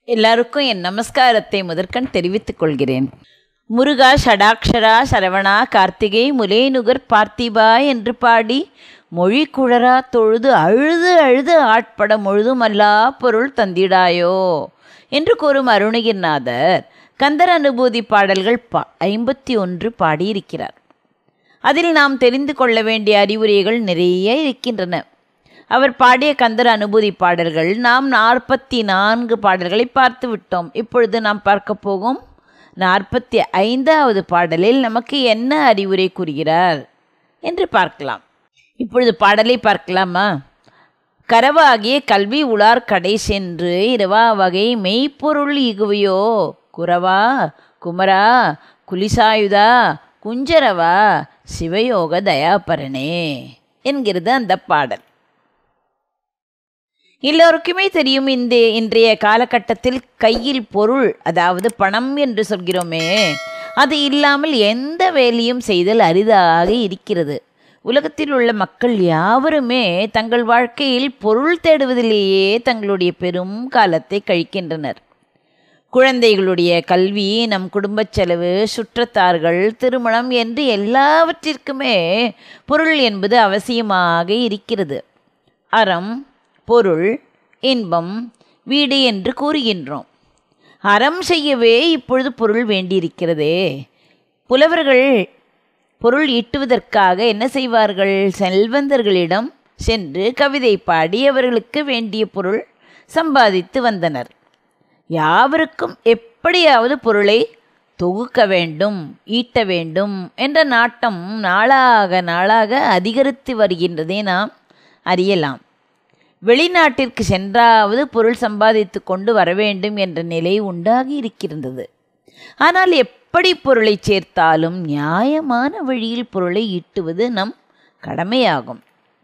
எல்லாருக்கும் என் நமஸ்காரத்தை முதற்கண் தெரிவித்துக் கொள்கிறேன் முருகா ஷடாக்ஷரா சரவணா கார்த்திகை முலேனுகர் பார்த்திபா என்று பாடி மொழி குழறா தொழுது அழுது அழுது ஆட்பட முழுதுமல்லா பொருள் தந்திடாயோ என்று கூறும் அருணகிரிநாதர் கந்தர் அனுபூதி பாடல்கள் பா ஐம்பத்தி ஒன்று பாடியிருக்கிறார் அதில் நாம் தெரிந்து கொள்ள வேண்டிய அறிவுரைகள் நிறைய இருக்கின்றன அவர் பாடிய கந்தர் அனுபூதி பாடல்கள் நாம் நாற்பத்தி நான்கு பாடல்களை பார்த்து விட்டோம் இப்பொழுது நாம் பார்க்க போகும் நாற்பத்தி ஐந்தாவது பாடலில் நமக்கு என்ன அறிவுரை கூறுகிறார் என்று பார்க்கலாம் இப்பொழுது பாடலை பார்க்கலாமா கரவாகிய கல்வி உளார் கடை சென்று இரவா வகை மெய்ப்பொருள் இகுவையோ குரவா குமரா குலிசாயுதா குஞ்சரவா சிவயோக தயாபரனே என்கிறது அந்த பாடல் எல்லோருக்குமே தெரியும் இந்த இன்றைய காலகட்டத்தில் கையில் பொருள் அதாவது பணம் என்று சொல்கிறோமே அது இல்லாமல் எந்த வேலையும் செய்தல் அரிதாக இருக்கிறது உலகத்தில் உள்ள மக்கள் யாவருமே தங்கள் வாழ்க்கையில் பொருள் தேடுவதிலேயே தங்களுடைய பெரும் காலத்தை கழிக்கின்றனர் குழந்தைகளுடைய கல்வி நம் குடும்பச் செலவு சுற்றத்தார்கள் திருமணம் என்று எல்லாவற்றிற்குமே பொருள் என்பது அவசியமாக இருக்கிறது அறம் பொருள் இன்பம் வீடு என்று கூறுகின்றோம் அறம் செய்யவே இப்பொழுது பொருள் வேண்டியிருக்கிறதே புலவர்கள் பொருள் ஈட்டுவதற்காக என்ன செய்வார்கள் செல்வந்தர்களிடம் சென்று கவிதை பாடி அவர்களுக்கு வேண்டிய பொருள் சம்பாதித்து வந்தனர் யாவருக்கும் எப்படியாவது பொருளை தொகுக்க வேண்டும் ஈட்ட வேண்டும் என்ற நாட்டம் நாளாக நாளாக அதிகரித்து வருகின்றதை நாம் அறியலாம் வெளிநாட்டிற்கு சென்றாவது பொருள் சம்பாதித்து கொண்டு வர வேண்டும் என்ற நிலை உண்டாகி இருக்கின்றது ஆனால் எப்படி பொருளை சேர்த்தாலும் நியாயமான வழியில் பொருளை ஈட்டுவது நம் கடமையாகும்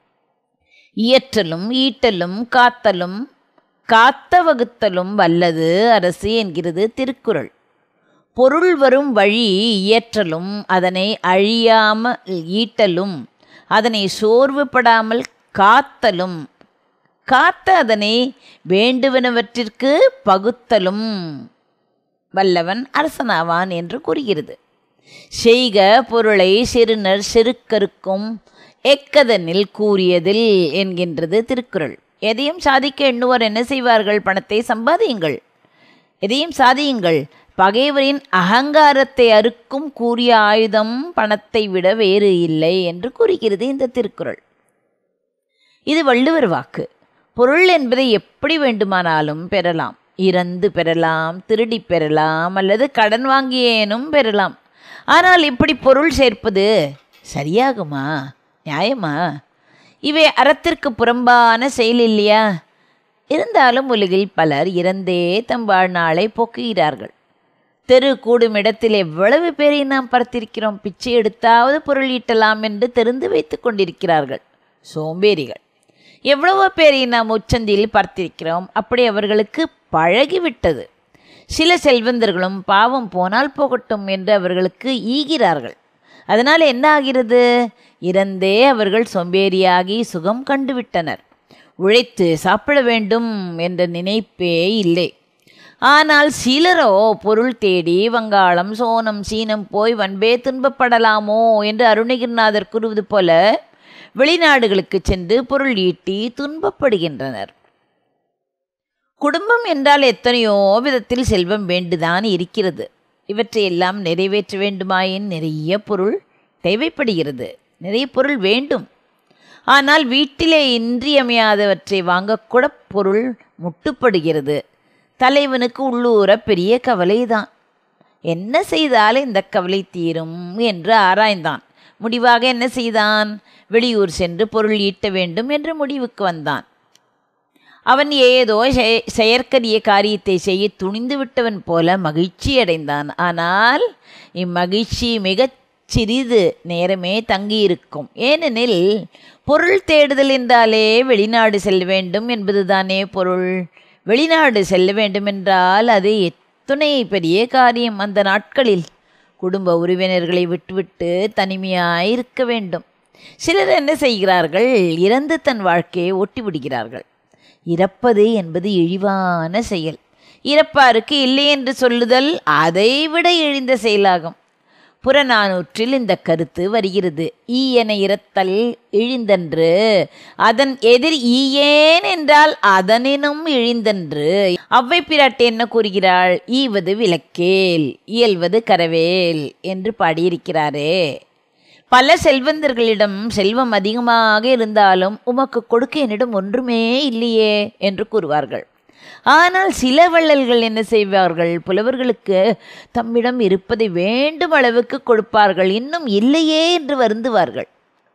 இயற்றலும் ஈட்டலும் காத்தலும் காத்த வகுத்தலும் வல்லது அரசு என்கிறது திருக்குறள் பொருள் வரும் வழி இயற்றலும் அதனை அழியாமல் ஈட்டலும் அதனை சோர்வுபடாமல் காத்தலும் காத்த அதனை வேண்டுவனவற்றிற்கு பகுத்தலும் வல்லவன் அரசனாவான் என்று கூறுகிறது செய்க பொருளை சிறுநர் சிறுக்கருக்கும் எக்கதனில் கூறியதில் என்கின்றது திருக்குறள் எதையும் சாதிக்க எண்ணுவோர் என்ன செய்வார்கள் பணத்தை சம்பாதியுங்கள் எதையும் சாதியுங்கள் பகைவரின் அகங்காரத்தை அறுக்கும் கூறிய ஆயுதம் பணத்தை விட வேறு இல்லை என்று கூறுகிறது இந்த திருக்குறள் இது வள்ளுவர் வாக்கு பொருள் என்பதை எப்படி வேண்டுமானாலும் பெறலாம் இறந்து பெறலாம் திருடி பெறலாம் அல்லது கடன் வாங்கியேனும் பெறலாம் ஆனால் இப்படி பொருள் சேர்ப்பது சரியாகுமா நியாயமா இவை அறத்திற்கு புறம்பான செயல் இல்லையா இருந்தாலும் உலகில் பலர் இறந்தே தம் வாழ்நாளை போக்குகிறார்கள் தெரு கூடும் இடத்தில் எவ்வளவு பேரை நாம் பார்த்திருக்கிறோம் பிச்சை எடுத்தாவது பொருள் ஈட்டலாம் என்று தெரிந்து வைத்து கொண்டிருக்கிறார்கள் சோம்பேறிகள் எவ்வளவோ பேரை நாம் உச்சந்தியில் பார்த்திருக்கிறோம் அப்படி அவர்களுக்கு பழகிவிட்டது சில செல்வந்தர்களும் பாவம் போனால் போகட்டும் என்று அவர்களுக்கு ஈகிறார்கள் அதனால் என்ன ஆகிறது இறந்தே அவர்கள் சோம்பேறியாகி சுகம் கண்டுவிட்டனர் உழைத்து சாப்பிட வேண்டும் என்ற நினைப்பே இல்லை ஆனால் சிலரோ பொருள் தேடி வங்காளம் சோனம் சீனம் போய் வன்பே துன்பப்படலாமோ என்று அருணகிரிநாதர் கூறுவது போல வெளிநாடுகளுக்கு சென்று பொருள் ஈட்டி துன்பப்படுகின்றனர் குடும்பம் என்றால் எத்தனையோ விதத்தில் செல்வம் வேண்டுதான் இருக்கிறது இவற்றையெல்லாம் நிறைவேற்ற வேண்டுமாயின் நிறைய பொருள் தேவைப்படுகிறது நிறைய பொருள் வேண்டும் ஆனால் வீட்டிலே இன்றியமையாதவற்றை வாங்கக்கூட பொருள் முட்டுப்படுகிறது தலைவனுக்கு உள்ளூர பெரிய கவலைதான் என்ன செய்தால் இந்த கவலை தீரும் என்று ஆராய்ந்தான் முடிவாக என்ன செய்தான் வெளியூர் சென்று பொருள் ஈட்ட வேண்டும் என்று முடிவுக்கு வந்தான் அவன் ஏதோ செயற்கரிய காரியத்தை செய்ய துணிந்து விட்டவன் போல மகிழ்ச்சி அடைந்தான் ஆனால் இம்மகிழ்ச்சி மிகச் சிறிது நேரமே தங்கியிருக்கும் ஏனெனில் பொருள் தேடுதல் என்றாலே வெளிநாடு செல்ல வேண்டும் என்பதுதானே பொருள் வெளிநாடு செல்ல வேண்டுமென்றால் அது எத்துணை பெரிய காரியம் அந்த நாட்களில் குடும்ப உறவினர்களை விட்டுவிட்டு தனிமையாய் இருக்க வேண்டும் சிலர் என்ன செய்கிறார்கள் இறந்து தன் வாழ்க்கையை ஒட்டி விடுகிறார்கள் இறப்பது என்பது இழிவான செயல் இறப்பாருக்கு இல்லை என்று சொல்லுதல் அதைவிட இழிந்த செயலாகும் புறநானூற்றில் இந்த கருத்து வருகிறது ஈயென இறத்தல் இழிந்தன்று அதன் எதிர் ஈயேன் என்றால் அதனினும் இழிந்தன்று அவ்வை பிராட்டி என்ன கூறுகிறாள் ஈவது விளக்கேல் இயல்வது கரவேல் என்று பாடியிருக்கிறாரே பல செல்வந்தர்களிடம் செல்வம் அதிகமாக இருந்தாலும் உமக்கு கொடுக்க என்னிடம் ஒன்றுமே இல்லையே என்று கூறுவார்கள் ஆனால் சில வள்ளல்கள் என்ன செய்வார்கள் புலவர்களுக்கு தம்மிடம் இருப்பதை வேண்டும் அளவுக்கு கொடுப்பார்கள் இன்னும் இல்லையே என்று வருந்துவார்கள்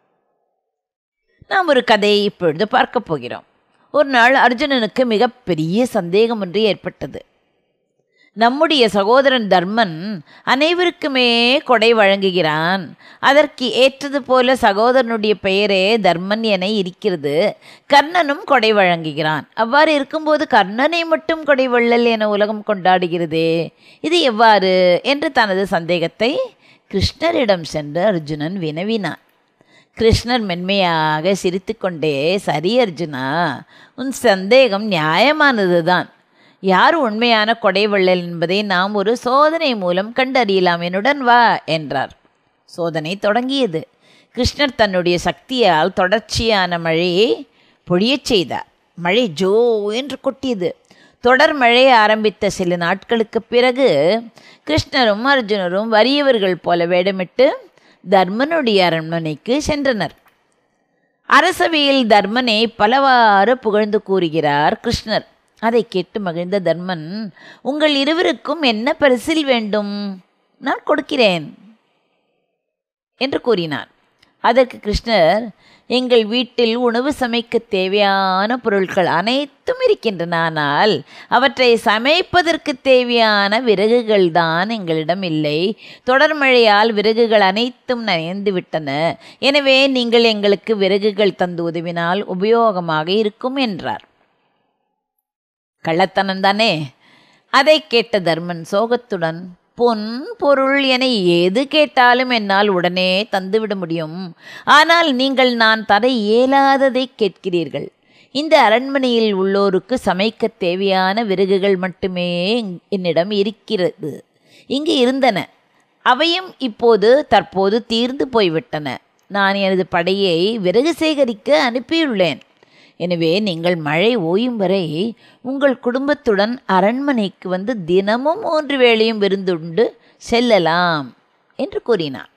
நாம் ஒரு கதையை இப்பொழுது பார்க்க போகிறோம் ஒரு நாள் அர்ஜுனனுக்கு மிகப்பெரிய சந்தேகம் ஒன்று ஏற்பட்டது நம்முடைய சகோதரன் தர்மன் அனைவருக்குமே கொடை வழங்குகிறான் அதற்கு ஏற்றது போல சகோதரனுடைய பெயரே தர்மன் என இருக்கிறது கர்ணனும் கொடை வழங்குகிறான் அவ்வாறு இருக்கும்போது கர்ணனை மட்டும் கொடை வள்ளல் என உலகம் கொண்டாடுகிறதே இது எவ்வாறு என்று தனது சந்தேகத்தை கிருஷ்ணரிடம் சென்று அர்ஜுனன் வினவினான் கிருஷ்ணர் மென்மையாக சிரித்துக்கொண்டே சரி அர்ஜுனா உன் சந்தேகம் நியாயமானதுதான் யார் உண்மையான கொடைவள்ளல் என்பதை நாம் ஒரு சோதனை மூலம் கண்டறியலாம் என்னுடன் வா என்றார் சோதனை தொடங்கியது கிருஷ்ணர் தன்னுடைய சக்தியால் தொடர்ச்சியான மழையை பொழியச் செய்தார் மழை ஜோ என்று கொட்டியது தொடர் மழை ஆரம்பித்த சில நாட்களுக்கு பிறகு கிருஷ்ணரும் அர்ஜுனரும் வறியவர்கள் போல வேடமிட்டு தர்மனுடைய அரண்மனைக்கு சென்றனர் அரசவையில் தர்மனை பலவாறு புகழ்ந்து கூறுகிறார் கிருஷ்ணர் அதை கேட்டு மகிழ்ந்த தர்மன் உங்கள் இருவருக்கும் என்ன பரிசில் வேண்டும் நான் கொடுக்கிறேன் என்று கூறினார் அதற்கு கிருஷ்ணர் எங்கள் வீட்டில் உணவு சமைக்க தேவையான பொருட்கள் அனைத்தும் இருக்கின்றன ஆனால் அவற்றை சமைப்பதற்கு தேவையான விறகுகள் தான் எங்களிடம் இல்லை தொடர் மழையால் விறகுகள் அனைத்தும் நனைந்து விட்டன எனவே நீங்கள் எங்களுக்கு விறகுகள் தந்து உதவினால் உபயோகமாக இருக்கும் என்றார் கள்ளத்தனம் தானே அதை கேட்ட தர்மன் சோகத்துடன் பொன் பொருள் என எது கேட்டாலும் என்னால் உடனே தந்துவிட முடியும் ஆனால் நீங்கள் நான் தர இயலாததை கேட்கிறீர்கள் இந்த அரண்மனையில் உள்ளோருக்கு சமைக்க தேவையான விறகுகள் மட்டுமே என்னிடம் இருக்கிறது இங்கு இருந்தன அவையும் இப்போது தற்போது தீர்ந்து போய்விட்டன நான் எனது படையை விறகு சேகரிக்க அனுப்பியுள்ளேன் எனவே நீங்கள் மழை ஓயும் வரை உங்கள் குடும்பத்துடன் அரண்மனைக்கு வந்து தினமும் மூன்று வேளையும் விருந்துண்டு செல்லலாம் என்று கூறினார்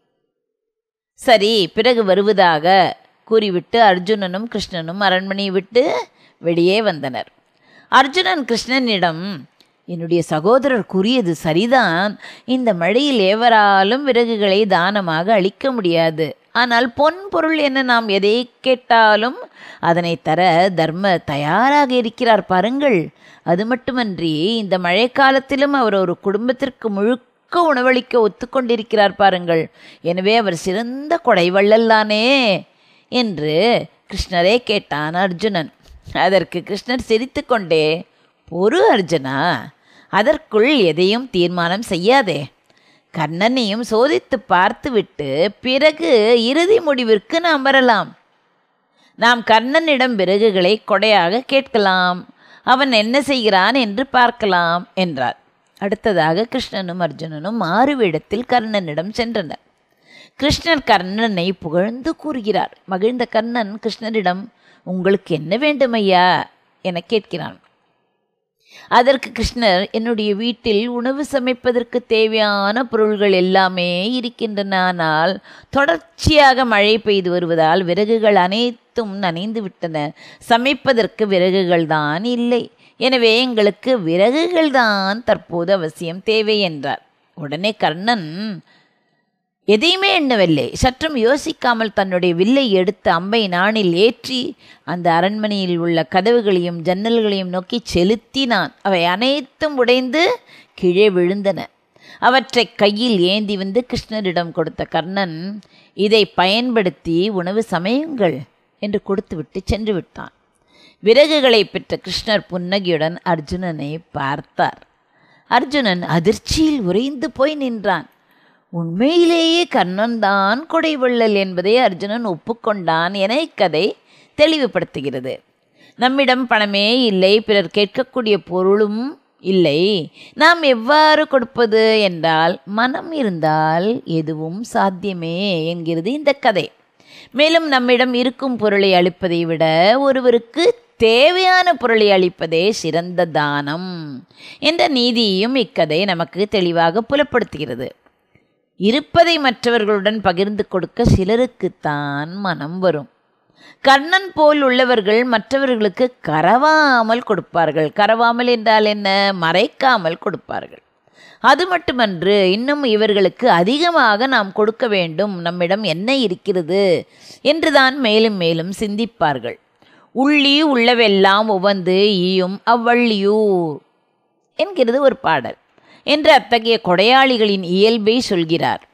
சரி பிறகு வருவதாக கூறிவிட்டு அர்ஜுனனும் கிருஷ்ணனும் அரண்மனையை விட்டு வெளியே வந்தனர் அர்ஜுனன் கிருஷ்ணனிடம் என்னுடைய சகோதரர் கூறியது சரிதான் இந்த மழையில் ஏவராலும் விறகுகளை தானமாக அளிக்க முடியாது ஆனால் பொன் பொருள் என நாம் எதை கேட்டாலும் அதனை தர தர்ம தயாராக இருக்கிறார் பாருங்கள் அது மட்டுமன்றி இந்த மழைக்காலத்திலும் அவர் ஒரு குடும்பத்திற்கு முழுக்க உணவளிக்க ஒத்துக்கொண்டிருக்கிறார் பாருங்கள் எனவே அவர் சிறந்த கொடைவள்ளல்லானே என்று கிருஷ்ணரே கேட்டான் அர்ஜுனன் அதற்கு கிருஷ்ணர் சிரித்துக்கொண்டே பொறு அர்ஜுனா அதற்குள் எதையும் தீர்மானம் செய்யாதே கண்ணனையும் சோதித்து பார்த்துவிட்டு பிறகு இறுதி முடிவிற்கு நாம் வரலாம் நாம் கண்ணனிடம் விறகுகளை கொடையாக கேட்கலாம் அவன் என்ன செய்கிறான் என்று பார்க்கலாம் என்றார் அடுத்ததாக கிருஷ்ணனும் அர்ஜுனனும் மாறுவேடத்தில் கர்ணனிடம் சென்றனர் கிருஷ்ணர் கர்ணனை புகழ்ந்து கூறுகிறார் மகிழ்ந்த கர்ணன் கிருஷ்ணரிடம் உங்களுக்கு என்ன வேண்டும் ஐயா என கேட்கிறான் அதற்கு கிருஷ்ணர் என்னுடைய வீட்டில் உணவு சமைப்பதற்கு தேவையான பொருள்கள் எல்லாமே இருக்கின்றன ஆனால் தொடர்ச்சியாக மழை பெய்து வருவதால் விறகுகள் அனைத்தும் நனைந்து விட்டன சமைப்பதற்கு விறகுகள் தான் இல்லை எனவே எங்களுக்கு விறகுகள் தான் தற்போது அவசியம் தேவை என்றார் உடனே கர்ணன் எதையுமே எண்ணவில்லை சற்றும் யோசிக்காமல் தன்னுடைய வில்லை எடுத்து அம்பை நாணில் ஏற்றி அந்த அரண்மனையில் உள்ள கதவுகளையும் ஜன்னல்களையும் நோக்கி செலுத்தினான் அவை அனைத்தும் உடைந்து கீழே விழுந்தன அவற்றை கையில் ஏந்தி வந்து கிருஷ்ணரிடம் கொடுத்த கர்ணன் இதை பயன்படுத்தி உணவு சமையுங்கள் என்று கொடுத்துவிட்டு சென்று விட்டான் விறகுகளை பெற்ற கிருஷ்ணர் புன்னகையுடன் அர்ஜுனனை பார்த்தார் அர்ஜுனன் அதிர்ச்சியில் உறைந்து போய் நின்றான் உண்மையிலேயே கர்ணன் தான் கொடைவள்ளல் என்பதை அர்ஜுனன் ஒப்புக்கொண்டான் என இக்கதை தெளிவுபடுத்துகிறது நம்மிடம் பணமே இல்லை பிறர் கேட்கக்கூடிய பொருளும் இல்லை நாம் எவ்வாறு கொடுப்பது என்றால் மனம் இருந்தால் எதுவும் சாத்தியமே என்கிறது இந்த கதை மேலும் நம்மிடம் இருக்கும் பொருளை அளிப்பதை விட ஒருவருக்கு தேவையான பொருளை அளிப்பதே சிறந்த தானம் என்ற நீதியையும் இக்கதை நமக்கு தெளிவாக புலப்படுத்துகிறது இருப்பதை மற்றவர்களுடன் பகிர்ந்து கொடுக்க சிலருக்குத்தான் மனம் வரும் கண்ணன் போல் உள்ளவர்கள் மற்றவர்களுக்கு கரவாமல் கொடுப்பார்கள் கரவாமல் என்றால் என்ன மறைக்காமல் கொடுப்பார்கள் அது மட்டுமன்று இன்னும் இவர்களுக்கு அதிகமாக நாம் கொடுக்க வேண்டும் நம்மிடம் என்ன இருக்கிறது என்றுதான் மேலும் மேலும் சிந்திப்பார்கள் உள்ளி உள்ளவெல்லாம் உவந்து ஈயும் அவ்வள்ளியூர் என்கிறது ஒரு பாடல் என்று அத்தகைய கொடையாளிகளின் இயல்பை சொல்கிறார்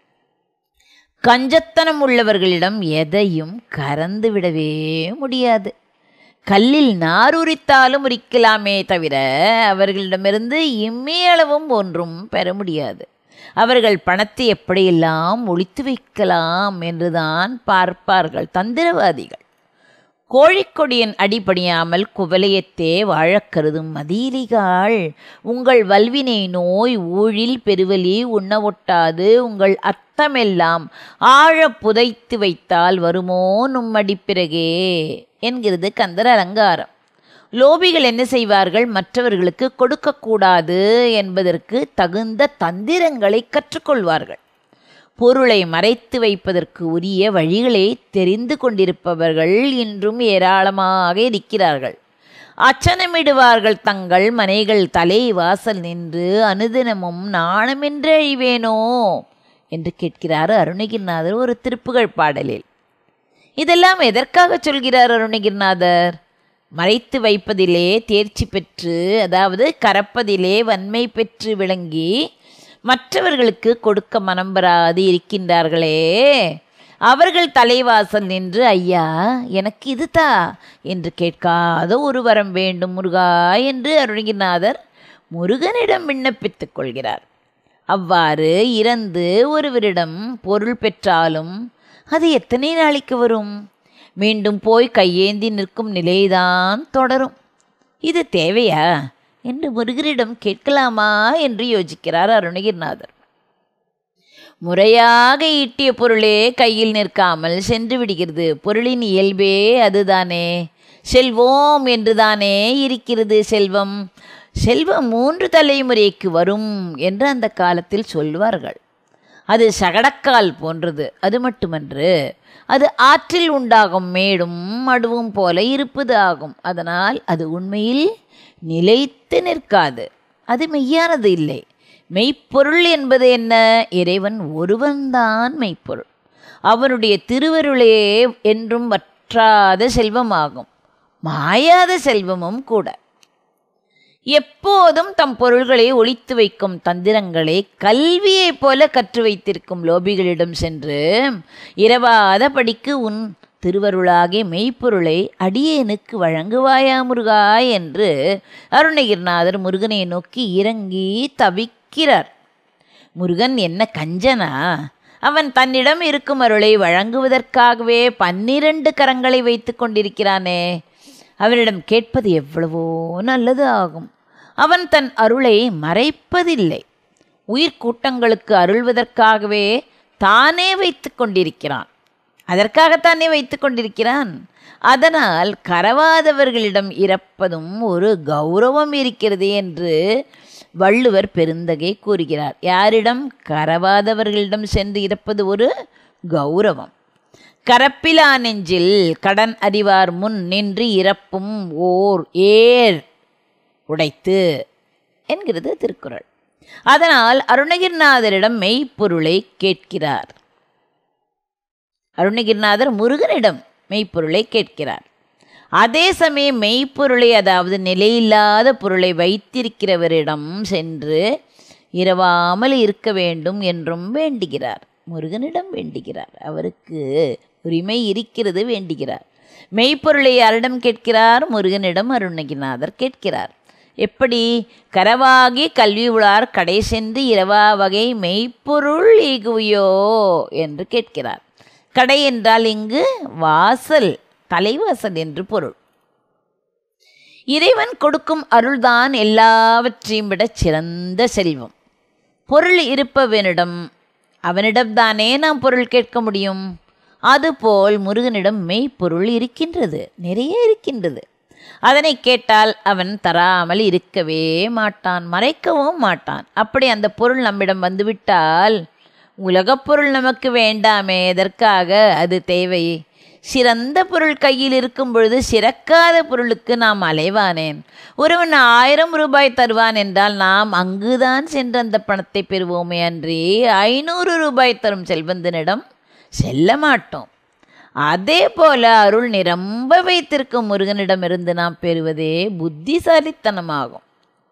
கஞ்சத்தனம் உள்ளவர்களிடம் எதையும் கறந்து விடவே முடியாது கல்லில் நார் உரித்தாலும் உரிக்கலாமே தவிர அவர்களிடமிருந்து இம்மையளவும் ஒன்றும் பெற முடியாது அவர்கள் பணத்தை எப்படியெல்லாம் ஒழித்து வைக்கலாம் என்றுதான் பார்ப்பார்கள் தந்திரவாதிகள் கோழிக்கொடியன் அடிபணியாமல் குவலையத்தே வாழக் கருதும் மதீலிகாள் உங்கள் வல்வினை நோய் ஊழில் பெருவலி உண்ண ஒட்டாது உங்கள் அத்தமெல்லாம் ஆழ புதைத்து வைத்தால் வருமோ நும்மடி பிறகே என்கிறது கந்தர் அலங்காரம் லோபிகள் என்ன செய்வார்கள் மற்றவர்களுக்கு கொடுக்கக்கூடாது என்பதற்கு தகுந்த தந்திரங்களை கற்றுக்கொள்வார்கள் பொருளை மறைத்து வைப்பதற்கு உரிய வழிகளை தெரிந்து கொண்டிருப்பவர்கள் இன்றும் ஏராளமாக இருக்கிறார்கள் அச்சனமிடுவார்கள் தங்கள் மனைகள் தலை வாசல் நின்று அனுதினமும் நாணமின்றி அழிவேனோ என்று கேட்கிறார் அருணகிரிநாதர் ஒரு திருப்புகழ் பாடலில் இதெல்லாம் எதற்காக சொல்கிறார் அருணகிரிநாதர் மறைத்து வைப்பதிலே தேர்ச்சி பெற்று அதாவது கறப்பதிலே வன்மை பெற்று விளங்கி மற்றவர்களுக்கு கொடுக்க மனம் வராது இருக்கின்றார்களே அவர்கள் தலைவாசல் நின்று ஐயா எனக்கு இதுதா என்று கேட்காத ஒரு வரம் வேண்டும் முருகா என்று அருணகிரிநாதர் முருகனிடம் விண்ணப்பித்துக் கொள்கிறார் அவ்வாறு இறந்து ஒருவரிடம் பொருள் பெற்றாலும் அது எத்தனை நாளைக்கு வரும் மீண்டும் போய் கையேந்தி நிற்கும் நிலைதான் தொடரும் இது தேவையா என்று முருகரிடம் கேட்கலாமா என்று யோசிக்கிறார் அருணகிரிநாதர் முறையாக ஈட்டிய பொருளே கையில் நிற்காமல் சென்று விடுகிறது பொருளின் இயல்பே அதுதானே செல்வோம் என்றுதானே இருக்கிறது செல்வம் செல்வம் மூன்று தலைமுறைக்கு வரும் என்று அந்த காலத்தில் சொல்வார்கள் அது சகடக்கால் போன்றது அது மட்டுமன்று அது ஆற்றில் உண்டாகும் மேடும் மடுவும் போல இருப்பது ஆகும் அதனால் அது உண்மையில் நிலைத்து நிற்காது அது மெய்யானது இல்லை மெய்ப்பொருள் என்பது என்ன இறைவன் ஒருவன்தான் மெய்ப்பொருள் அவனுடைய திருவருளே என்றும் வற்றாத செல்வமாகும் மாயாத செல்வமும் கூட எப்போதும் தம் பொருள்களை ஒழித்து வைக்கும் தந்திரங்களை கல்வியைப் போல கற்று வைத்திருக்கும் லோபிகளிடம் சென்று இரவாத படிக்கு உன் திருவருளாகிய மெய்ப்பொருளை அடியேனுக்கு வழங்குவாயா முருகா என்று அருணகிரிநாதர் முருகனை நோக்கி இறங்கி தவிக்கிறார் முருகன் என்ன கஞ்சனா அவன் தன்னிடம் இருக்கும் அருளை வழங்குவதற்காகவே பன்னிரண்டு கரங்களை வைத்து கொண்டிருக்கிறானே அவனிடம் கேட்பது எவ்வளவோ நல்லது ஆகும் அவன் தன் அருளை மறைப்பதில்லை உயிர்க்கூட்டங்களுக்கு அருள்வதற்காகவே தானே வைத்து கொண்டிருக்கிறான் அதற்காகத்தானே வைத்து கொண்டிருக்கிறான் அதனால் கரவாதவர்களிடம் இறப்பதும் ஒரு கௌரவம் இருக்கிறது என்று வள்ளுவர் பெருந்தகை கூறுகிறார் யாரிடம் கரவாதவர்களிடம் சென்று இறப்பது ஒரு கௌரவம் கரப்பிலா நெஞ்சில் கடன் அறிவார் முன் நின்று இறப்பும் ஓர் ஏர் உடைத்து என்கிறது திருக்குறள் அதனால் அருணகிரிநாதரிடம் மெய்ப்பொருளை கேட்கிறார் அருணகிரிநாதர் முருகனிடம் மெய்ப்பொருளை கேட்கிறார் அதே சமயம் மெய்ப்பொருளை அதாவது நிலையில்லாத பொருளை வைத்திருக்கிறவரிடம் சென்று இரவாமல் இருக்க வேண்டும் என்றும் வேண்டுகிறார் முருகனிடம் வேண்டுகிறார் அவருக்கு உரிமை இருக்கிறது வேண்டுகிறார் மெய்ப்பொருளை யாரிடம் கேட்கிறார் முருகனிடம் அருணகிரிநாதர் கேட்கிறார் எப்படி கரவாகி கல்வி உளார் கடை சென்று இரவா வகை மெய்ப்பொருள் ஈகுவியோ என்று கேட்கிறார் கடை என்றால் இங்கு வாசல் தலைவாசல் என்று பொருள் இறைவன் கொடுக்கும் அருள்தான் எல்லாவற்றையும் விட சிறந்த செல்வம் பொருள் இருப்பவனிடம் அவனிடம்தானே நாம் பொருள் கேட்க முடியும் அதுபோல் முருகனிடம் மெய்ப்பொருள் இருக்கின்றது நிறைய இருக்கின்றது அதனை கேட்டால் அவன் தராமல் இருக்கவே மாட்டான் மறைக்கவும் மாட்டான் அப்படி அந்த பொருள் நம்மிடம் வந்துவிட்டால் உலகப் பொருள் நமக்கு வேண்டாமே எதற்காக அது தேவை சிறந்த பொருள் கையில் இருக்கும் பொழுது சிறக்காத பொருளுக்கு நாம் அலைவானேன் ஒருவன் ஆயிரம் ரூபாய் தருவான் என்றால் நாம் அங்குதான் சென்று அந்த பணத்தை பெறுவோமே அன்றி ஐநூறு ரூபாய் தரும் செல்வந்தனிடம் செல்ல மாட்டோம் அதே போல அருள் நிரம்ப வைத்திருக்கும் முருகனிடமிருந்து நாம் பெறுவதே புத்திசாலித்தனமாகும்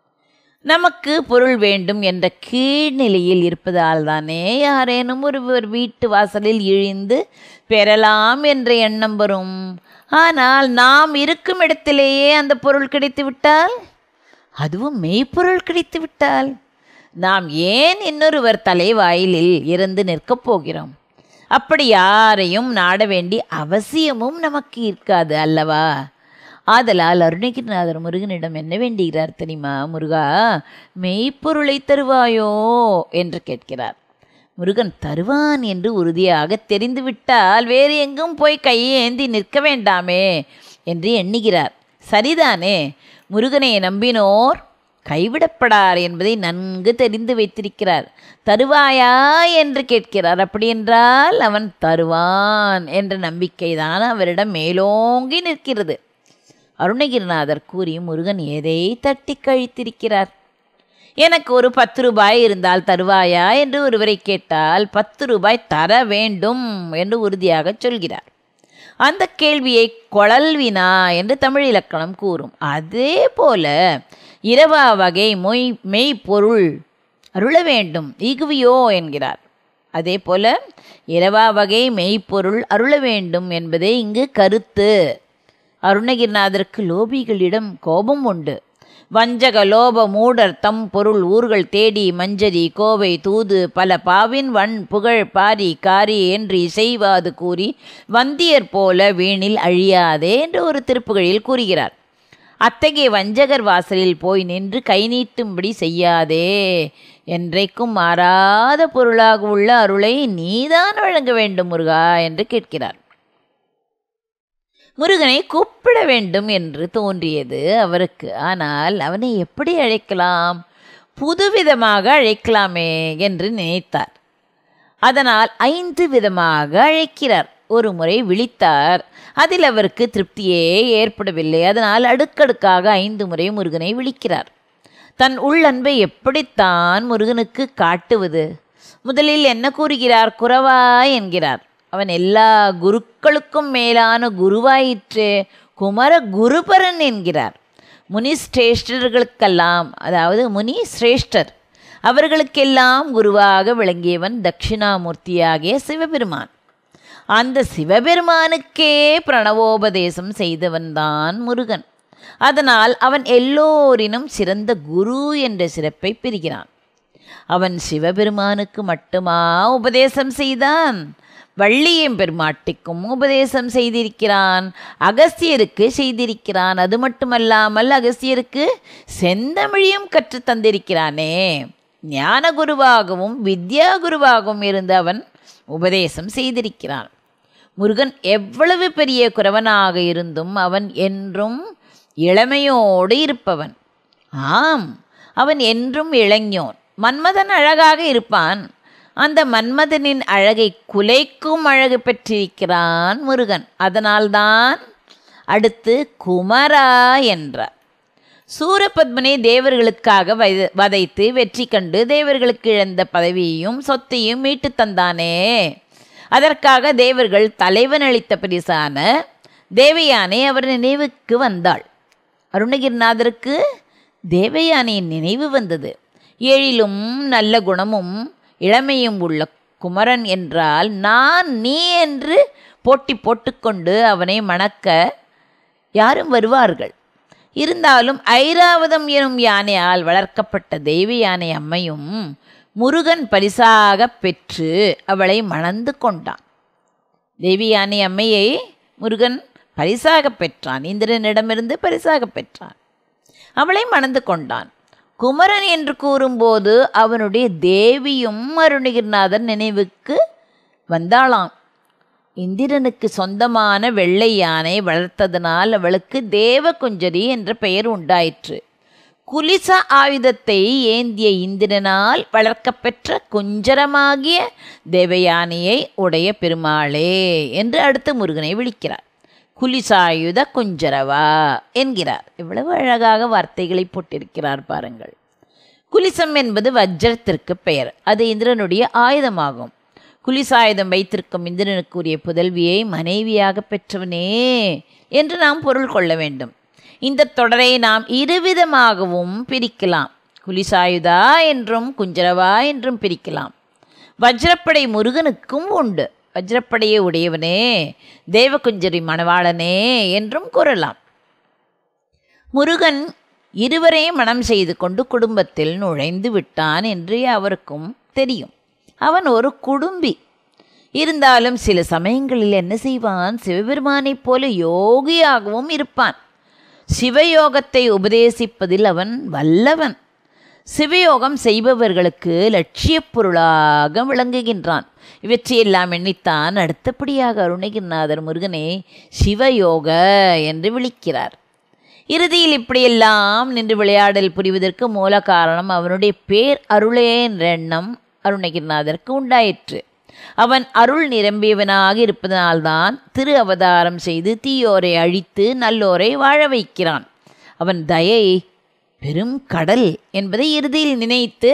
நமக்கு பொருள் வேண்டும் என்ற கீழ்நிலையில் இருப்பதால் தானே யாரேனும் ஒருவர் வீட்டு வாசலில் இழிந்து பெறலாம் என்ற எண்ணம் வரும் ஆனால் நாம் இருக்கும் இடத்திலேயே அந்த பொருள் கிடைத்து விட்டால் அதுவும் மெய்ப்பொருள் கிடைத்து விட்டால் நாம் ஏன் இன்னொருவர் தலைவாயிலில் இருந்து நிற்கப் போகிறோம் அப்படி யாரையும் நாட வேண்டிய அவசியமும் நமக்கு இருக்காது அல்லவா ஆதலால் அருணகிரிநாதர் முருகனிடம் என்ன வேண்டுகிறார் தெரியுமா முருகா மெய்ப்பொருளை தருவாயோ என்று கேட்கிறார் முருகன் தருவான் என்று உறுதியாக தெரிந்துவிட்டால் வேறு எங்கும் போய் கையேந்தி நிற்க வேண்டாமே என்று எண்ணுகிறார் சரிதானே முருகனை நம்பினோர் கைவிடப்படார் என்பதை நன்கு தெரிந்து வைத்திருக்கிறார் தருவாயா என்று கேட்கிறார் அப்படி என்றால் அவன் தருவான் என்ற நம்பிக்கைதான் அவரிடம் மேலோங்கி நிற்கிறது அருணகிரிநாதர் கூறி முருகன் எதை தட்டி கழித்திருக்கிறார் எனக்கு ஒரு பத்து ரூபாய் இருந்தால் தருவாயா என்று ஒருவரை கேட்டால் பத்து ரூபாய் தர வேண்டும் என்று உறுதியாக சொல்கிறார் அந்த கேள்வியை கொழல்வினா என்று தமிழ் இலக்கணம் கூறும் அதே போல இரவா வகை மொய் மெய்ப்பொருள் அருள வேண்டும் ஈகுவியோ என்கிறார் அதே போல இரவா வகை மெய்ப்பொருள் அருள வேண்டும் என்பதே இங்கு கருத்து அருணகிரிநாதருக்கு லோபிகளிடம் கோபம் உண்டு வஞ்சக லோப மூடர் தம் பொருள் ஊர்கள் தேடி மஞ்சரி கோவை தூது பல பாவின் வன் புகழ் பாரி காரி என்று இசைவாது கூறி வந்தியர் போல வீணில் அழியாதே என்று ஒரு திருப்புகழில் கூறுகிறார் அத்தகைய வஞ்சகர் வாசலில் போய் நின்று கை நீட்டும்படி செய்யாதே என்றைக்கும் மாறாத பொருளாக உள்ள அருளை நீதான் வழங்க வேண்டும் முருகா என்று கேட்கிறார் முருகனை கூப்பிட வேண்டும் என்று தோன்றியது அவருக்கு ஆனால் அவனை எப்படி அழைக்கலாம் புதுவிதமாக அழைக்கலாமே என்று நினைத்தார் அதனால் ஐந்து விதமாக அழைக்கிறார் ஒரு முறை விழித்தார் அதில் அவருக்கு திருப்தியே ஏற்படவில்லை அதனால் அடுக்கடுக்காக ஐந்து முறை முருகனை விழிக்கிறார் தன் உள்ளன்பை எப்படித்தான் முருகனுக்கு காட்டுவது முதலில் என்ன கூறுகிறார் குறவா என்கிறார் அவன் எல்லா குருக்களுக்கும் மேலான குருவாயிற்று குமர குருபரன் என்கிறார் முனி சிரேஷ்டர்களுக்கெல்லாம் அதாவது முனி சிரேஷ்டர் அவர்களுக்கெல்லாம் குருவாக விளங்கியவன் தட்சிணாமூர்த்தியாகிய சிவபெருமான் அந்த சிவபெருமானுக்கே பிரணவோபதேசம் செய்தவன்தான் முருகன் அதனால் அவன் எல்லோரினும் சிறந்த குரு என்ற சிறப்பை பெறுகிறான் அவன் சிவபெருமானுக்கு மட்டுமா உபதேசம் செய்தான் வள்ளியம் பெருமாட்டிக்கும் உபதேசம் செய்திருக்கிறான் அகஸ்தியருக்கு செய்திருக்கிறான் அது மட்டுமல்லாமல் அகஸ்தியருக்கு செந்தமிழியும் கற்றுத் தந்திருக்கிறானே ஞான குருவாகவும் வித்யா குருவாகவும் இருந்து அவன் உபதேசம் செய்திருக்கிறான் முருகன் எவ்வளவு பெரிய குறவனாக இருந்தும் அவன் என்றும் இளமையோடு இருப்பவன் ஆம் அவன் என்றும் இளைஞோன் மன்மதன் அழகாக இருப்பான் அந்த மன்மதனின் அழகை குலைக்கும் அழகு பெற்றிருக்கிறான் முருகன் அதனால்தான் அடுத்து குமரா என்றார் சூரபத்மனை தேவர்களுக்காக வதை வதைத்து வெற்றி கண்டு தேவர்களுக்கு இழந்த பதவியையும் சொத்தையும் மீட்டு தந்தானே அதற்காக தேவர்கள் தலைவன் அளித்த பரிசான தேவயானை அவர் நினைவுக்கு வந்தாள் அருணகிரிநாதருக்கு தேவயானையின் நினைவு வந்தது எழிலும் நல்ல குணமும் இளமையும் உள்ள குமரன் என்றால் நான் நீ என்று போட்டி போட்டுக்கொண்டு அவனை மணக்க யாரும் வருவார்கள் இருந்தாலும் ஐராவதம் எனும் யானையால் வளர்க்கப்பட்ட தெய்வ யானை அம்மையும் முருகன் பரிசாக பெற்று அவளை மணந்து கொண்டான் தெய்வ யானை அம்மையை முருகன் பரிசாக பெற்றான் இந்திரனிடமிருந்து பரிசாக பெற்றான் அவளை மணந்து கொண்டான் குமரன் என்று கூறும்போது அவனுடைய தேவியும் அருணகிரிநாதன் நினைவுக்கு வந்தாளாம் இந்திரனுக்கு சொந்தமான வெள்ளை யானை வளர்த்ததனால் அவளுக்கு தேவகுஞ்சரி என்ற பெயர் உண்டாயிற்று குலிச ஆயுதத்தை ஏந்திய இந்திரனால் வளர்க்கப்பெற்ற குஞ்சரமாகிய தேவயானையை உடைய பெருமாளே என்று அடுத்து முருகனை விழிக்கிறார் குலிசாயுத குஞ்சரவா என்கிறார் இவ்வளவு அழகாக வார்த்தைகளை போட்டிருக்கிறார் பாருங்கள் குலிசம் என்பது வஜ்ரத்திற்கு பெயர் அது இந்திரனுடைய ஆயுதமாகும் குலிசாயுதம் வைத்திருக்கும் இந்திரனுக்குரிய புதல்வியை மனைவியாக பெற்றவனே என்று நாம் பொருள் கொள்ள வேண்டும் இந்த தொடரை நாம் இருவிதமாகவும் பிரிக்கலாம் குலிசாயுதா என்றும் குஞ்சரவா என்றும் பிரிக்கலாம் வஜ்ரப்படை முருகனுக்கும் உண்டு வஜ்ரப்படையை உடையவனே தேவகுஞ்சரி மணவாளனே என்றும் கூறலாம் முருகன் இருவரே மனம் செய்து கொண்டு குடும்பத்தில் நுழைந்து விட்டான் என்று அவருக்கும் தெரியும் அவன் ஒரு குடும்பி இருந்தாலும் சில சமயங்களில் என்ன செய்வான் சிவபெருமானைப் போல யோகியாகவும் இருப்பான் சிவயோகத்தை உபதேசிப்பதில் அவன் வல்லவன் சிவயோகம் செய்பவர்களுக்கு லட்சியப் பொருளாக விளங்குகின்றான் இவற்றையெல்லாம் எண்ணித்தான் அடுத்தபடியாக அருணகிரிநாதர் முருகனை சிவயோக என்று விழிக்கிறார் இறுதியில் இப்படியெல்லாம் நின்று விளையாடல் புரிவதற்கு மூல காரணம் அவனுடைய பேர் அருளே என்ற எண்ணம் அருணகிரிநாதருக்கு உண்டாயிற்று அவன் அருள் நிரம்பியவனாக இருப்பதனால்தான் திரு அவதாரம் செய்து தீயோரை அழித்து நல்லோரை வாழ வைக்கிறான் அவன் தயை பெரும் கடல் என்பதை இறுதியில் நினைத்து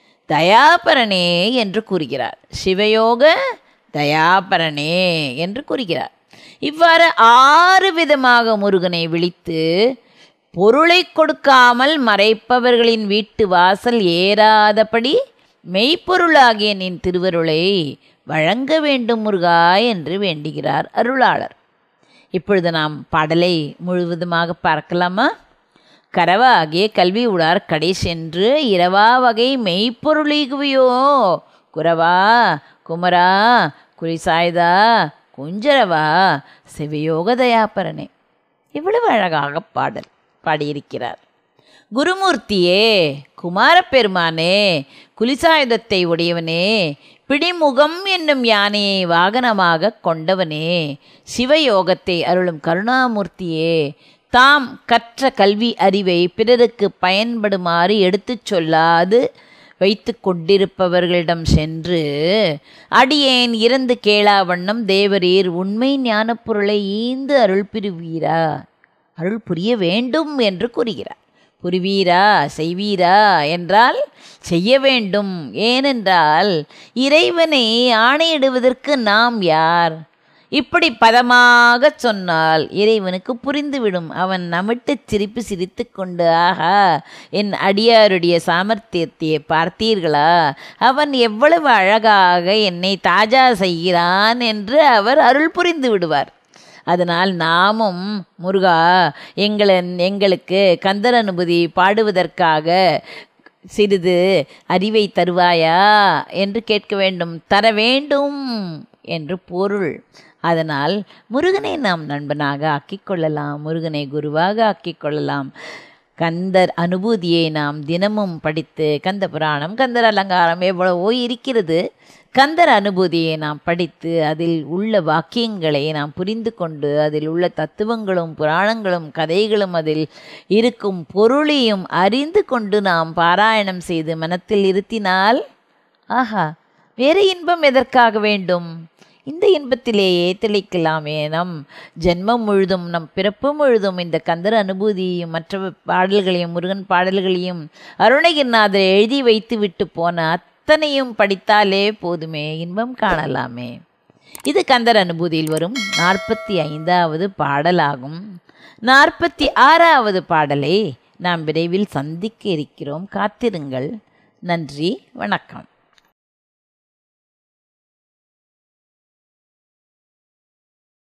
தயாபரனே என்று கூறுகிறார் சிவயோக தயாபரனே என்று கூறுகிறார் இவ்வாறு ஆறு விதமாக முருகனை விழித்து பொருளை கொடுக்காமல் மறைப்பவர்களின் வீட்டு வாசல் ஏறாதபடி மெய்ப்பொருளாகிய நின் திருவருளை வழங்க வேண்டும் முருகா என்று வேண்டுகிறார் அருளாளர் இப்பொழுது நாம் பாடலை முழுவதுமாக பார்க்கலாமா கரவாகிய கல்வி உடார் கடை சென்று இரவா வகை மெய்ப்பொருளீகுவையோ குரவா குமரா குறிசாய்தா குஞ்சரவா சிவயோக தயாபரனே இவ்வளவு அழகாக பாடல் பாடியிருக்கிறார் குருமூர்த்தியே குமாரப்பெருமானே குலிசாயுதத்தை உடையவனே பிடிமுகம் என்னும் யானையை வாகனமாக கொண்டவனே சிவயோகத்தை அருளும் கருணாமூர்த்தியே தாம் கற்ற கல்வி அறிவை பிறருக்கு பயன்படுமாறு எடுத்துச் சொல்லாது வைத்து கொண்டிருப்பவர்களிடம் சென்று அடியேன் இறந்து கேளா வண்ணம் தேவரீர் உண்மை ஞானப் பொருளை ஈந்து அருள் புரிவீரா அருள் புரிய வேண்டும் என்று கூறுகிறார் புரிவீரா செய்வீரா என்றால் செய்ய வேண்டும் ஏனென்றால் இறைவனை ஆணையிடுவதற்கு நாம் யார் இப்படி பதமாக சொன்னால் இறைவனுக்கு புரிந்துவிடும் அவன் நமிட்டு சிரிப்பு சிரித்து கொண்டு ஆஹா என் அடியாருடைய சாமர்த்தியத்தை பார்த்தீர்களா அவன் எவ்வளவு அழகாக என்னை தாஜா செய்கிறான் என்று அவர் அருள் புரிந்து விடுவார் அதனால் நாமும் முருகா எங்களை எங்களுக்கு கந்தர் அனுபூதி பாடுவதற்காக சிறிது அறிவை தருவாயா என்று கேட்க வேண்டும் தர வேண்டும் என்று பொருள் அதனால் முருகனை நாம் நண்பனாக ஆக்கிக் கொள்ளலாம் முருகனை குருவாக ஆக்கிக் கொள்ளலாம் கந்தர் அனுபூதியை நாம் தினமும் படித்து கந்த புராணம் கந்தர் அலங்காரம் எவ்வளவோ இருக்கிறது கந்தர் அனுபூதியை நாம் படித்து அதில் உள்ள வாக்கியங்களை நாம் புரிந்து கொண்டு அதில் உள்ள தத்துவங்களும் புராணங்களும் கதைகளும் அதில் இருக்கும் பொருளையும் அறிந்து கொண்டு நாம் பாராயணம் செய்து மனத்தில் இருத்தினால் ஆஹா வேறு இன்பம் எதற்காக வேண்டும் இந்த இன்பத்திலேயே திளைக்கலாமே நம் ஜென்மம் முழுதும் நம் பிறப்பு முழுதும் இந்த கந்தர் அனுபூதியும் மற்ற பாடல்களையும் முருகன் பாடல்களையும் அருணகிரிநாதர் எழுதி வைத்து விட்டு போன அத்தனையும் படித்தாலே போதுமே இன்பம் காணலாமே இது கந்தர் அனுபூதியில் வரும் நாற்பத்தி ஐந்தாவது பாடலாகும் நாற்பத்தி ஆறாவது பாடலை நாம் விரைவில் சந்திக்க இருக்கிறோம் காத்திருங்கள் நன்றி வணக்கம்